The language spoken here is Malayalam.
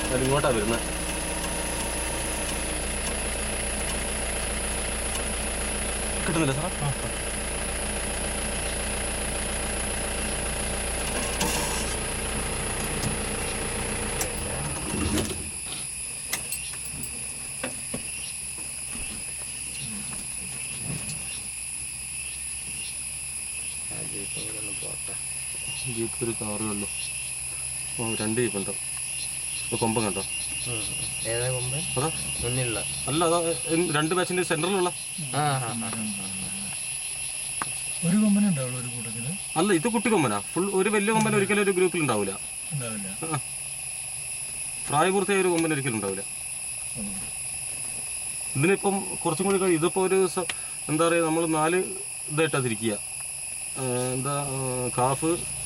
അത് ഇങ്ങോട്ടാ വരുന്നത് കിട്ടുന്നില്ല സാർ ജീപ്പ് ഒരു കാറ് കണ്ടു ഓ രണ്ട് ജീപ്പ് ഉണ്ടോ ഇപ്പൊ കൊമ്പം കണ്ടോ ഏതാ കൊമ്പ് അതാ മുന്നിലുള്ള അല്ല അതാ ഉം, രണ്ട് ബാച്ചിന്റെ സെന്ററിലുള്ള ആ ആ ആ ഒരു കൊമ്പനെ ഉണ്ടാവുള്ളൂ ഒരു കൂട്ടത്തില് അല്ല ഇത് കുട്ടി കൊമ്പനാ ഫുൾ ഒരു വലിയ കൊമ്പൻ ഒരിക്കലും ഒരു ഗ്രൂപ്പിൽ ഉണ്ടാവില്ല ഉണ്ടാവില്ല പ്രായപൂർത്തിയായ ഒരു കൊമ്പൻ ഒരിക്കലും ഉണ്ടാവില്ല ഉം. ഇതിനിപ്പം കുറച്ചും കൂടി കഴിയും ഇതിപ്പോൾ ഒരു സ- എന്താ പറയുക നമ്മൾ നാല് ഇതായിട്ടാ തിരിക്കുക ആ, എന്താ ആ, കാഫ്